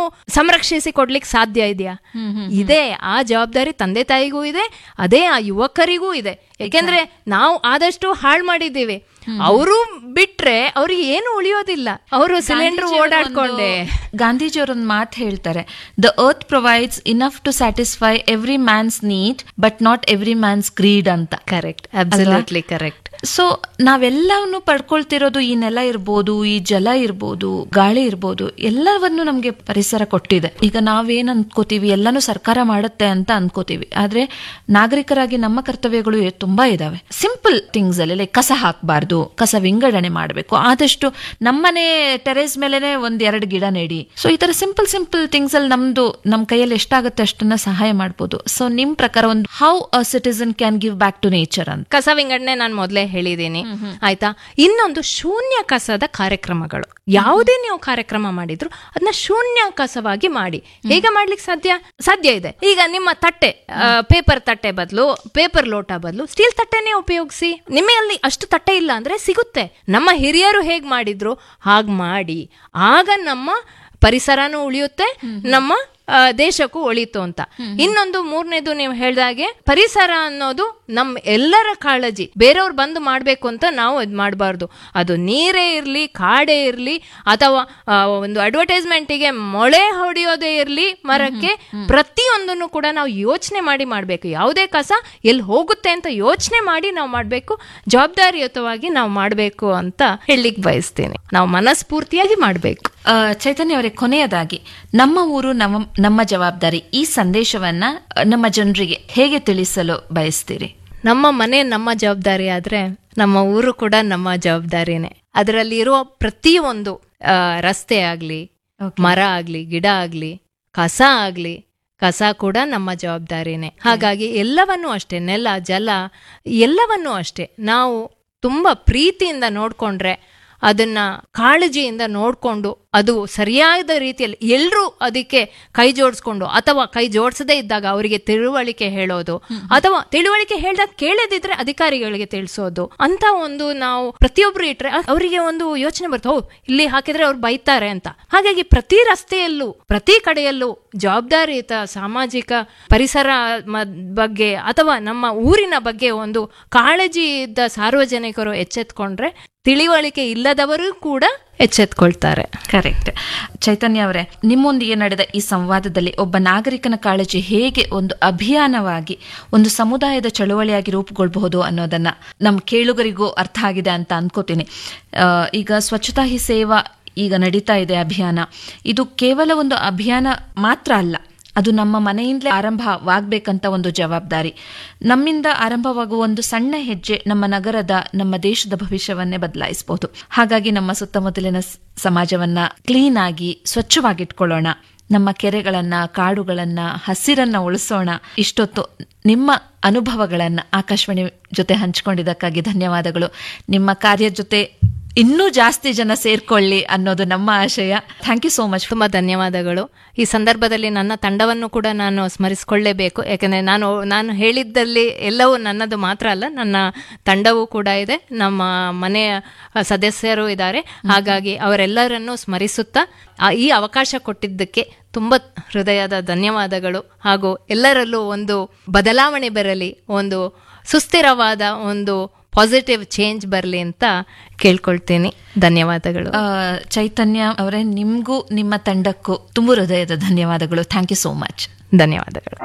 ಸಂರಕ್ಷಿಸಿ ಕೊಡ್ಲಿಕ್ಕೆ ಸಾಧ್ಯ ಇದೆಯಾ ಇದೆ ಆ ಜವಾಬ್ದಾರಿ ತಂದೆ ತಾಯಿಗೂ ಇದೆ ಅದೇ ಆ ಯುವಕರಿಗೂ ಇದೆ ಯಾಕೆಂದ್ರೆ ನಾವು ಆದಷ್ಟು ಹಾಳು ಮಾಡಿದ್ದೀವಿ ಅವರು ಬಿಟ್ರೆ ಅವ್ರಿಗೆ ಏನು ಉಳಿಯೋದಿಲ್ಲ ಅವರು ಸಿಲಿಂಡರ್ ಓಡಾಡ್ಕೊಂಡೆ ಗಾಂಧೀಜಿಯವರೊಂದು ಮಾತು ಹೇಳ್ತಾರೆ the earth provides enough to satisfy every man's need but not every man's greed ಅಂತ ಕರೆಕ್ಟ್ ಅಬ್ಸಲ್ಯೂಟ್ಲಿ ಕರೆಕ್ಟ್ ಸೊ ನಾವೆಲ್ಲವನ್ನು ಪಡ್ಕೊಳ್ತಿರೋದು ಈ ನೆಲ ಇರ್ಬೋದು ಈ ಜಲ ಇರ್ಬೋದು ಗಾಳಿ ಇರ್ಬೋದು ಎಲ್ಲವನ್ನು ನಮ್ಗೆ ಪರಿಸರ ಕೊಟ್ಟಿದೆ ಈಗ ನಾವೇನ್ ಅನ್ಕೋತೀವಿ ಎಲ್ಲಾನು ಸರ್ಕಾರ ಮಾಡುತ್ತೆ ಅಂತ ಅನ್ಕೋತೀವಿ ಆದ್ರೆ ನಾಗರಿಕರಾಗಿ ನಮ್ಮ ಕರ್ತವ್ಯಗಳು ಎ- ತುಂಬಾ ಇದಾವೆ ಸಿಂಪಲ್ ಥಿಂಗ್ಸ್ ಅಲ್ಲಿ ಲೈಕ್ ಕಸ ಹಾಕಬಾರ್ದು ಕಸ ವಿಂಗಡಣೆ ಮಾಡಬೇಕು ಆದಷ್ಟು ನಮ್ಮನೆ ಟೆರೇಸ್ ಮೇಲೆನೆ ಒಂದ್ ಎರಡು ಗಿಡ ನೆಡಿ ಸೊ ಈ ತರ ಸಿಂಪಲ್ ಸಿಂಪಲ್ ಥಿಂಗ್ಸ್ ಅಲ್ಲಿ ನಮ್ದು ನಮ್ ಕೈಯಲ್ಲಿ ಎಷ್ಟಾಗುತ್ತೆ ಅಷ್ಟನ್ನ ಸಹಾಯ ಮಾಡ್ಬೋದು ಸೊ ನಿಮ್ ಪ್ರಕಾರ ಒಂದು how a citizen can give back to nature ಅಂತ ಕಸ ವಿಂಗಡಣೆ ನಾನು ಮೊದಲೇ ಹೇಳಿದ್ದೀನಿ ಆಯ್ತಾ ಇನ್ನೊಂದು ಶೂನ್ಯ ಕಸದ ಕಾರ್ಯಕ್ರಮಗಳು ಯಾವುದೇ ನೀವು ಕಾರ್ಯಕ್ರಮ ಮಾಡಿದ್ರು ಅದನ್ನ ಶೂನ್ಯ ಕಸವಾಗಿ ಮಾಡಿ ಹೇಗೆ ಮಾಡ್ಲಿಕ್ಕೆ ಸಾಧ್ಯ ಸಾಧ್ಯ ಇದೆ ಈಗ ನಿಮ್ಮ ತಟ್ಟೆ ಪೇಪರ್ ತಟ್ಟೆ ಬದಲು ಪೇಪರ್ ಲೋಟ ಬದಲು ಸ್ಟೀಲ್ ತಟ್ಟೆನೇ ಉಪಯೋಗಿಸಿ ನಿಮ್ಮಲ್ಲಿ ಅಷ್ಟು ತಟ್ಟೆ ಇಲ್ಲ ಅಂದ್ರೆ ಸಿಗುತ್ತೆ ನಮ್ಮ ಹಿರಿಯರು ಹೇಗ್ ಮಾಡಿದ್ರು ಹಾಗ್ ಮಾಡಿ ಆಗ ನಮ್ಮ ಪರಿಸರನೂ ಉಳಿಯುತ್ತೆ ನಮ್ಮ ಆ, ದೇಶಕ್ಕೂ ಒಳಿತು ಅಂತ ಇನ್ನೊಂದು ಮೂರನೇದು ನೀವು ಹೇಳ್ದಾಗೆ ಪರಿಸರ ಅನ್ನೋದು ನಮ್ಮ ಎಲ್ಲರ ಕಾಳಜಿ ಬೇರೆಯವ್ರು ಬಂದು ಮಾಡ್ಬೇಕು ಅಂತ ನಾವು ಇದು ಮಾಡಬಾರ್ದು ಅದು ನೀರೇ ಇರ್ಲಿ ಕಾಡೇ ಇರ್ಲಿ ಅಥವಾ ಆ, ಒಂದು ಅಡ್ವರ್ಟೈಸ್ಮೆಂಟಿಗೆ ಮೊಳೆ ಹೊಡೆಯೋದೇ ಇರ್ಲಿ ಮರಕ್ಕೆ ಪ್ರತಿಯೊಂದನ್ನು ಕೂಡ ನಾವು ಯೋಚನೆ ಮಾಡಿ ಮಾಡಬೇಕು ಯಾವುದೇ ಕಸ ಎಲ್ಲಿ ಹೋಗುತ್ತೆ ಅಂತ ಯೋಚನೆ ಮಾಡಿ ನಾವು ಮಾಡಬೇಕು ಜವಾಬ್ದಾರಿಯುತವಾಗಿ ನಾವು ಮಾಡಬೇಕು ಅಂತ ಹೇಳಲಿಕ್ಕೆ ಬಯಸ್ತೀನಿ ನಾವು ಮನಸ್ಫೂರ್ತಿಯಾಗಿ ಮಾಡಬೇಕು ಆ, ಚೈತನ್ಯ ಅವರೇ ಕೊನೆಯದಾಗಿ ನಮ್ಮ ಊರು ನಮ್ಮ ನಮ್ಮ ಜವಾಬ್ದಾರಿ ಈ ಸಂದೇಶವನ್ನ ಆ, ನಮ್ಮ ಜನರಿಗೆ ಹೇಗೆ ತಿಳಿಸಲು ಬಯಸ್ತೀರಿ ನಮ್ಮ ಮನೆ ನಮ್ಮ ಜವಾಬ್ದಾರಿ ಆದ್ರೆ ನಮ್ಮ ಊರು ಕೂಡ ನಮ್ಮ ಜವಾಬ್ದಾರಿನೇ ಅದರಲ್ಲಿ ಇರುವ ಪ್ರತಿಯೊಂದು ಆ, ರಸ್ತೆ ಆಗ್ಲಿ ಮರ ಆಗ್ಲಿ ಗಿಡ ಆಗ್ಲಿ ಕಸ ಆಗ್ಲಿ ಕಸ ಕೂಡ ನಮ್ಮ ಜವಾಬ್ದಾರಿನೇ ಹಾಗಾಗಿ ಎಲ್ಲವನ್ನೂ ಅಷ್ಟೇ ನೆಲ ಜಲ ಎಲ್ಲವನ್ನೂ ಅಷ್ಟೇ ನಾವು ತುಂಬ ಪ್ರೀತಿಯಿಂದ ನೋಡ್ಕೊಂಡ್ರೆ ಅದನ್ನ ಕಾಳಜಿಯಿಂದ ನೋಡ್ಕೊಂಡು ಅದು ಸರಿಯಾದ ರೀತಿಯಲ್ಲಿ ಎಲ್ಲರೂ ಅದಕ್ಕೆ ಕೈ ಜೋಡಿಸ್ಕೊಂಡು ಅಥವಾ ಕೈ ಜೋಡಿಸದೇ ಇದ್ದಾಗ ಅವರಿಗೆ ತಿಳುವಳಿಕೆ ಹೇಳೋದು ಅಥವಾ ತಿಳುವಳಿಕೆ ಹೇಳ್ದಾಗ ಕೇಳದಿದ್ರೆ ಅಧಿಕಾರಿಗಳಿಗೆ ತಿಳಿಸೋದು ಅಂತ ಒಂದು ನಾವು ಪ್ರತಿಯೊಬ್ರು ಇಟ್ರೆ ಅ- ಅವರಿಗೆ ಒಂದು ಯೋಚನೆ ಬರುತ್ತೆ ಓ ಇಲ್ಲಿ ಹಾಕಿದ್ರೆ ಅವ್ರು ಬೈತಾರೆ ಅಂತ ಹಾಗಾಗಿ ಪ್ರತಿ ರಸ್ತೆಯಲ್ಲೂ ಪ್ರತಿ ಕಡೆಯಲ್ಲೂ ಜವಾಬ್ದಾರಿಯುತ ಸಾಮಾಜಿಕ ಪರಿಸರ ಮ- ಬಗ್ಗೆ ಅಥವಾ ನಮ್ಮ ಊರಿನ ಬಗ್ಗೆ ಒಂದು ಕಾಳಜಿ ಇದ್ದ ಸಾರ್ವಜನಿಕರು ಎಚ್ಚೆತ್ಕೊಂಡ್ರೆ ತಿಳಿವಳಿಕೆ ಇಲ್ಲದವರು ಕೂಡ ಎಚ್ಚೆತ್ಕೊಳ್ತಾರೆ ಕರೆಕ್ಟ್ ಚೈತನ್ಯ ಅವರೇ ನಿಮ್ಮೊಂದಿಗೆ ನಡೆದ ಈ ಸಂವಾದದಲ್ಲಿ ಒಬ್ಬ ನಾಗರಿಕನ ಕಾಳಜಿ ಹೇಗೆ ಒಂದು ಅಭಿಯಾನವಾಗಿ ಒಂದು ಸಮುದಾಯದ ಚಳುವಳಿಯಾಗಿ ರೂಪುಗೊಳ್ಳಬಹುದು ಅನ್ನೋದನ್ನ ನಮ್ಮ ಕೇಳುಗರಿಗೂ ಅರ್ಥ ಆಗಿದೆ ಅಂತ ಅನ್ಕೋತೀನಿ ಆ, ಈಗ ಸ್ವಚ್ಛತಾ ಹಿ ಸೇವಾ ಈಗ ನಡೀತಾ ಇದೆ ಅಭಿಯಾನ ಇದು ಕೇವಲ ಒಂದು ಅಭಿಯಾನ ಮಾತ್ರ ಅಲ್ಲ ಅದು ನಮ್ಮ ಮನೆಯಿಂದಲೇ ಆರಂಭವಾಗಬೇಕಂತ ಒಂದು ಜವಾಬ್ದಾರಿ ನಮ್ಮಿಂದ ಆರಂಭವಾಗುವ ಒಂದು ಸಣ್ಣ ಹೆಜ್ಜೆ ನಮ್ಮ ನಗರದ ನಮ್ಮ ದೇಶದ ಭವಿಷ್ಯವನ್ನೇ ಬದಲಾಯಿಸಬಹುದು ಹಾಗಾಗಿ ನಮ್ಮ ಸುತ್ತಮುತ್ತಲಿನ ಸ್- ಸಮಾಜವನ್ನ ಕ್ಲೀನ್ ಆಗಿ ಸ್ವಚ್ಛವಾಗಿಟ್ಕೊಳ್ಳೋಣ ನಮ್ಮ ಕೆರೆಗಳನ್ನ ಕಾಡುಗಳನ್ನ ಹಸಿರನ್ನ ಉಳಿಸೋಣ ಇಷ್ಟೊತ್ತು ನಿಮ್ಮ ಅನುಭವಗಳನ್ನ ಆಕಾಶವಾಣಿ ಜೊತೆ ಹಂಚಿಕೊಂಡಿದ್ದಕ್ಕಾಗಿ ಧನ್ಯವಾದಗಳು ನಿಮ್ಮ ಕಾರ್ಯದ ಜೊತೆ ಇನ್ನೂ ಜಾಸ್ತಿ ಜನ ಸೇರ್ಕೊಳ್ಳಿ ಅನ್ನೋದು ನಮ್ಮ ಆಶಯ ಥ್ಯಾಂಕ್ ಯು ಸೋ ಮಚ್ ತುಂಬಾ ಧನ್ಯವಾದಗಳು ಈ ಸಂದರ್ಭದಲ್ಲಿ ನನ್ನ ತಂಡವನ್ನು ಕೂಡ ನಾನು ಸ್ಮರಿಸಿಕೊಳ್ಳೇಬೇಕು ಯಾಕಂದ್ರೆ ನಾನು ನಾನು ಹೇಳಿದ್ದಲ್ಲಿ ಎಲ್ಲವೂ ನನ್ನದು ಮಾತ್ರ ಅಲ್ಲ ನನ್ನ ತಂಡವೂ ಕೂಡ ಇದೆ ನಮ್ಮ ಮನೆಯ ಸದಸ್ಯರು ಇದ್ದಾರೆ ಹಾಗಾಗಿ ಅವರೆಲ್ಲರನ್ನೂ ಸ್ಮರಿಸುತ್ತಾ ಆ, ಈ ಅವಕಾಶ ಕೊಟ್ಟಿದ್ದಕ್ಕೆ ತುಂಬ ಹೃದಯದ ಧನ್ಯವಾದಗಳು ಹಾಗೂ ಎಲ್ಲರಲ್ಲೂ ಒಂದು ಬದಲಾವಣೆ ಬರಲಿ ಒಂದು ಸುಸ್ಥಿರವಾದ ಒಂದು ಪಾಸಿಟಿವ್ ಚೇಂಜ್ ಬರಲಿ ಅಂತ ಕೇಳ್ಕೊಳ್ತೀನಿ ಧನ್ಯವಾದಗಳು ಆ, ಚೈತನ್ಯ ಅವರೇ ನಿಮ್ಗೂ ನಿಮ್ಮ ತಂಡಕ್ಕೂ ತುಂಬ ಹೃದಯದ ಧನ್ಯವಾದಗಳು ಥ್ಯಾಂಕ್ ಯು ಸೋ ಮಚ್ ಧನ್ಯವಾದಗಳು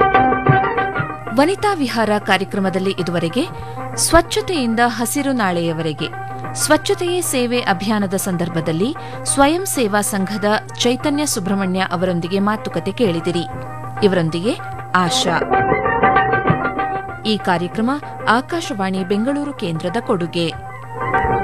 ವನಿತಾ ವಿಹಾರ ಕಾರ್ಯಕ್ರಮದಲ್ಲಿ ಇದುವರೆಗೆ ಸ್ವಚ್ಛತೆಯಿಂದ ಹಸಿರು ನಾಳೆಯವರೆಗೆ ಸ್ವಚ್ಛತೆಯೇ ಸೇವೆ ಅಭಿಯಾನದ ಸಂದರ್ಭದಲ್ಲಿ ಸ್ವಯಂ ಸೇವಾ ಸಂಘದ ಚೈತನ್ಯ ಸುಬ್ರಹ್ಮಣ್ಯ ಅವರೊಂದಿಗೆ ಮಾತುಕತೆ ಕೇಳಿದಿರಿ ಇವರೊಂದಿಗೆ ಆಶಾ ಈ ಕಾರ್ಯಕ್ರಮ ಆಕಾಶವಾಣಿ ಬೆಂಗಳೂರು ಕೇಂದ್ರದ ಕೊಡುಗೆ